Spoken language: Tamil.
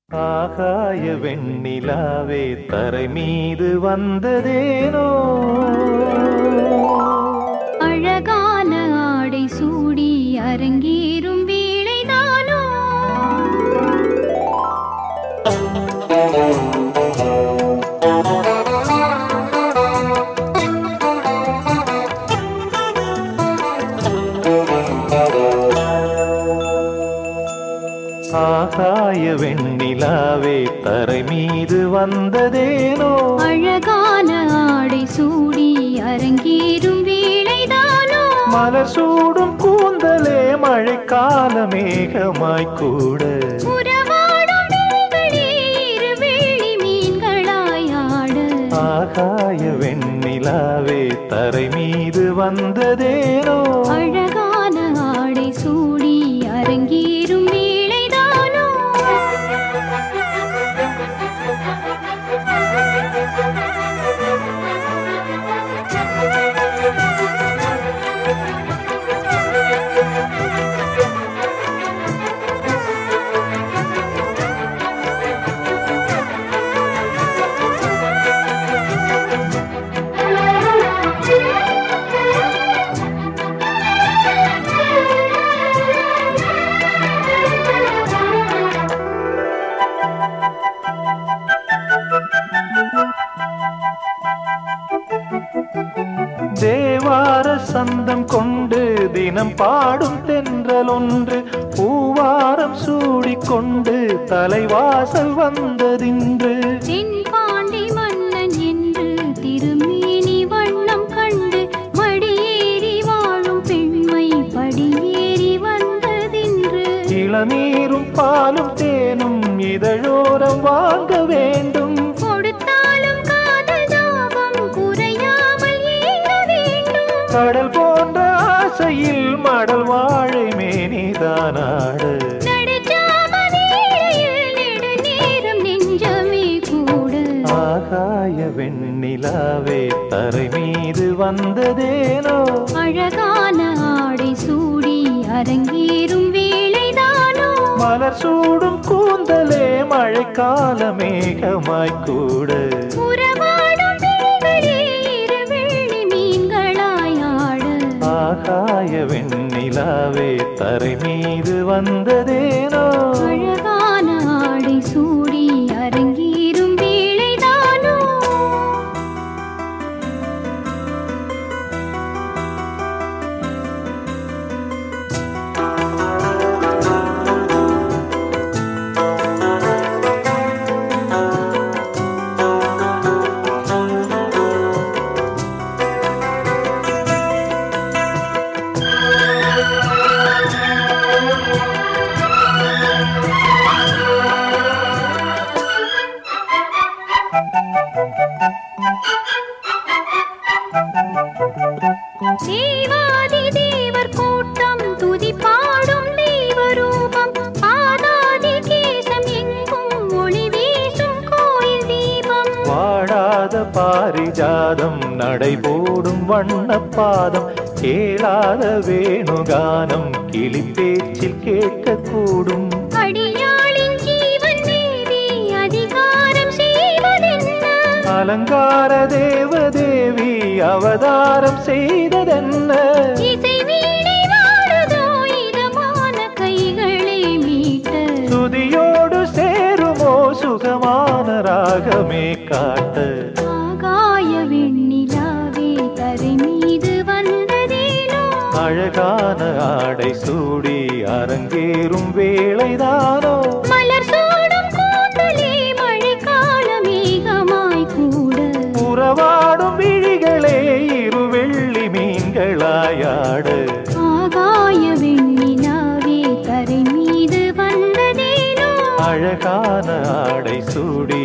ஆகாய வெண்ணிலாவே தரை மீது வந்ததேனோ அழகான ஆடை சூடி அரங்கேறும் வேளைதானோ ஆகாய வெண்ணிலாவே தரை மீது வந்ததேனோ அழகான ஆடை சூடி அரங்கேறும் வேளைதானோ மலர் சூடும் கூந்தலே மழைக்கால மேகமாய் கூட உறவாடும் விழிகளே இரு வெள்ளி மீன்களாய் ஆட ஆகாய வெண்ணிலாவே தரை மீது வந்ததேனோ அழகான ஆடை சூடி அரங்கேறும் வேளைதானோ தேவார சந்தம் கொண்டு தினம் பாடும் தென்றல் ஒன்று பூவாரம் சூடிக்கொண்டு தலைவாசல் வந்ததின்று தென்பாண்டி மன்னன் என்று திருமேனி வண்ணம் கண்டு மடியேறி வாழும் பெண்மை படியேறி வந்ததின்று இளநீரும் பாலும் தேனும் இதழோரம் வாங்க வேண்டும் கொடுத்தாலும் காதல் தாபம் குறையாமல் ஏங்க வேண்டும் கடல் போன்ற ஆசையில் மடல் வாழை மேனிதானாடு நடுச்சாம வேளையில் நெடுநேரம் நெஞ்சமே கூட ஆகாய வெண்ணிலாவே தரை மீது வந்ததேனோ அழகான ஆடை சூடி அரங்கேறும் வேளைதானோ மலர் சூடும் கூந்தலே மழைக்கால மேகமாய் கூட உறவாடும் விழிகளே இரு வெள்ளி மீன்களாய் ஆட ஆகாய வெண்ணிலாவே தரை மீது வந்ததேனோ அழகான ஆடை சூடி அரங்கேறும் வேளைதானோ தேவாதி தேவர் கூட்டம் துதி பாடும் தெய்வரூபம் ஆதாதி கேசம் எங்கும் ஒளி வீசும் கோயில் தீபம் வாடாத பாரிஜாதம் நடைபோடும் வண்ணப்பாதம் கேளாத வேணுகானம் கிளி பேச்சில் கேட்கக்கூடும் அடியாளின் ஜீவன் தேவி அதிகாரம் செய்வதென்ன அலங்கார தேவதேவி அவதாரம் செய்ததென்ன இசை வீணை வாடுதோ இதமான கைகளை மீட்ட துதியோடு சேருமோ சுகமான ராகமே காட்ட ஆகாய வெண்ணிலாவே தரை மீது வந்ததேனோ அழகான ஆடை சூடி அரங்கேறும் வேளைதானோ மலர் சூடும் கூந்தலே மழைக்கால மேகமாய் கூட உறவாடும் விழிகளே இரு வெள்ளி மீன்களாயாடு ஆகாய வெண்ணிலாவே தரை மீது வந்ததேனோ அழகான ஆடை சூடி